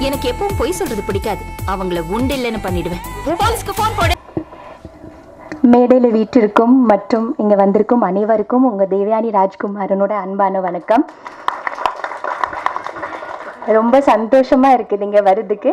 எனக்கு எப்பவும் பொய் சொல்றது பிடிக்காது அவங்கள உண்டு இல்லைன்னு பண்ணிடுவேன் போலீஸ்க்கு போன் போடு மேடையில் வீட்டிற்கும் மற்றும் இங்கே வந்திருக்கும் அனைவருக்கும் உங்கள் தேவயானி ராஜ்குமாரனோட அன்பான வணக்கம் ரொம்ப சந்தோஷமா இருக்குது இங்கே வர்றதுக்கு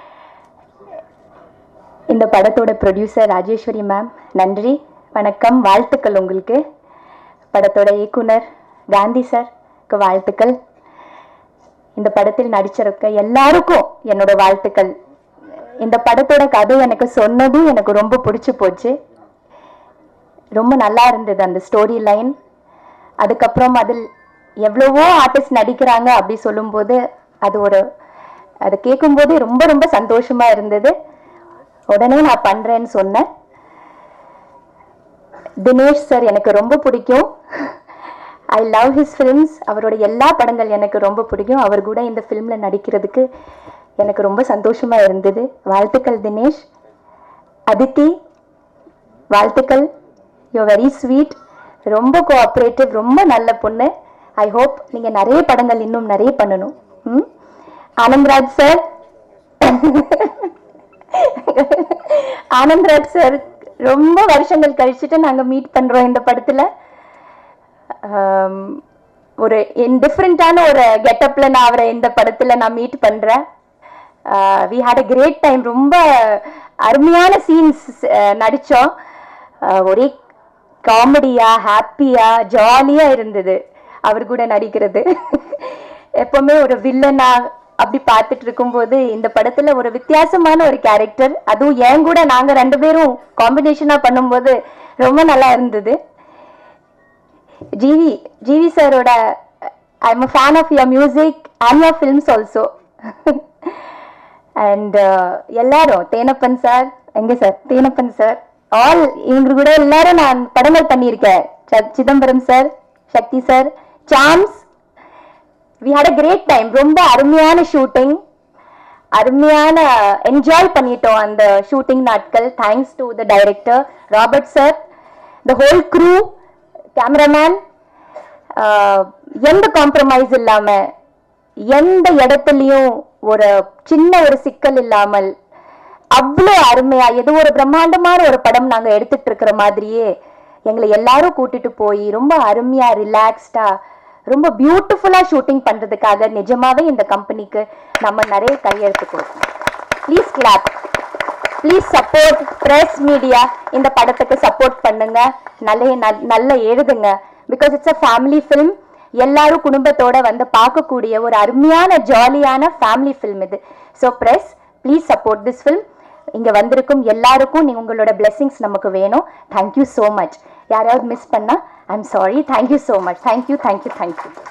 இந்த படத்தோட ப்ரொடியூசர் ராஜேஸ்வரி மேம் நன்றி வணக்கம் வாழ்த்துக்கள் உங்களுக்கு படத்தோட இயக்குனர் காந்தி சார்க்கு வாழ்த்துக்கள் இந்த படத்தில் நடிச்சிருக்க எல்லாருக்கும் என்னோட வாழ்த்துக்கள் இந்த படத்தோட கதை எனக்கு சொன்னதும் எனக்கு ரொம்ப பிடிச்சு போச்சு ரொம்ப நல்லா இருந்தது அந்த ஸ்டோரி லைன் அதுக்கப்புறம் அதில் எவ்வளவோ ஆர்டிஸ்ட் நடிக்கிறாங்க அப்படி சொல்லும்போது அது ஒரு அதை கேட்கும்போது ரொம்ப ரொம்ப சந்தோஷமா இருந்தது உடனே நான் பண்றேன்னு சொன்னேன் தினேஷ் சார் எனக்கு ரொம்ப பிடிக்கும் ஐ லவ் ஹிஸ் ஃபிலிம்ஸ் அவரோட எல்லா படங்கள் எனக்கு ரொம்ப பிடிக்கும் அவர் கூட இந்த ஃபிலிம்ல நடிக்கிறதுக்கு எனக்கு ரொம்ப சந்தோஷமா இருந்தது வாழ்த்துக்கள் தினேஷ் அதித்தி வாழ்த்துக்கள் யூ வெரி ஸ்வீட் ரொம்ப கோஆப்ரேட்டிவ் ரொம்ப நல்ல பொண்ணு ஐ ஹோப் நீங்கள் நிறைய படங்கள் இன்னும் நிறைய பண்ணணும் ம் ஆனந்த்ராஜ் சார் ஆனந்த்ராஜ் சார் ரொம்ப வருஷங்கள் கழிச்சுட்டு நாங்கள் மீட் பண்ணுறோம் இந்த படத்தில் ஒரு டிஃப்ரெண்ட்டான ஒரு கெட்டப்பில் நான் அவரை இந்த படத்தில் நான் மீட் பண்ணுறேன் we had a great time ரொம்ப அருமையான சீன்ஸ் நடித்தோம் ஒரே காமெடியா ஹாப்பியா ஜாலியா இருந்தது அவர் கூட நடிக்கிறது எப்பவுமே ஒரு வில்லனா அப்படி பார்த்துட்டு இருக்கும்போது இந்த படத்துல ஒரு வித்தியாசமான ஒரு கேரக்டர் அதுவும் என் கூட நாங்க ரெண்டு பேரும் காம்பினேஷனா பண்ணும்போது ரொம்ப நல்லா இருந்தது ஜிவி ஜிவி சாரோட I am fan of your music and your films also and எல்லாரும் தேனப்பன் சார் எங்க சார் தேனப்பன் சார் ஆல் இவங்க கூட எல்லாரும் நான் படங்கள் பண்ணியிருக்கேன் ச- Chidambaram sir Sakthi sir Sams we had a great time ரொம்ப அருமையான ஷூட்டிங் அருமையான என்ஜாய் பண்ணிட்டோம் அந்த ஷூட்டிங் நாட்கள் thanks to the director Robert sir the whole crew cameraman எந்த காம்ப்ரமைஸ் இல்லாம எந்த இடத்துலயும் ஒரு சின்ன ஒரு சிக்கல் இல்லாமல் அவ்வளோ அருமையா ஏதோ ஒரு பிரம்மாண்டமான ஒரு படம் நாங்க எடுத்துட்டு இருக்கிற மாதிரியே எங்களை எல்லாரும் கூட்டிட்டு போய் ரொம்ப அருமையா ரிலாக்ஸ்டா ரொம்ப பியூட்டிஃபுல்லா ஷூட்டிங் பண்றதுக்காக நிஜமாவே இந்த கம்பெனிக்கு நம்ம நிறைய கையெழுத்து கொடுக்கணும் please clap please support press media இந்த படத்துக்கு சப்போர்ட் பண்ணுங்க நல்ல நல்- நல்ல எழுதுங்க because it's a family film எல்லாரும் குடும்பத்தோட வந்து பார்க்கக்கூடிய ஒரு அருமையான ஜாலியான ஃபேமிலி ஃபிலிம் இது so press please support this film இங்க வந்திருக்கும் எல்லாருக்கும் நீங்க உங்களோட blessings நமக்கு வேணும் தேங்க்யூ ஸோ மச் யாராவது மிஸ் பண்ணா I am sorry thank you so much thank you thank you thank you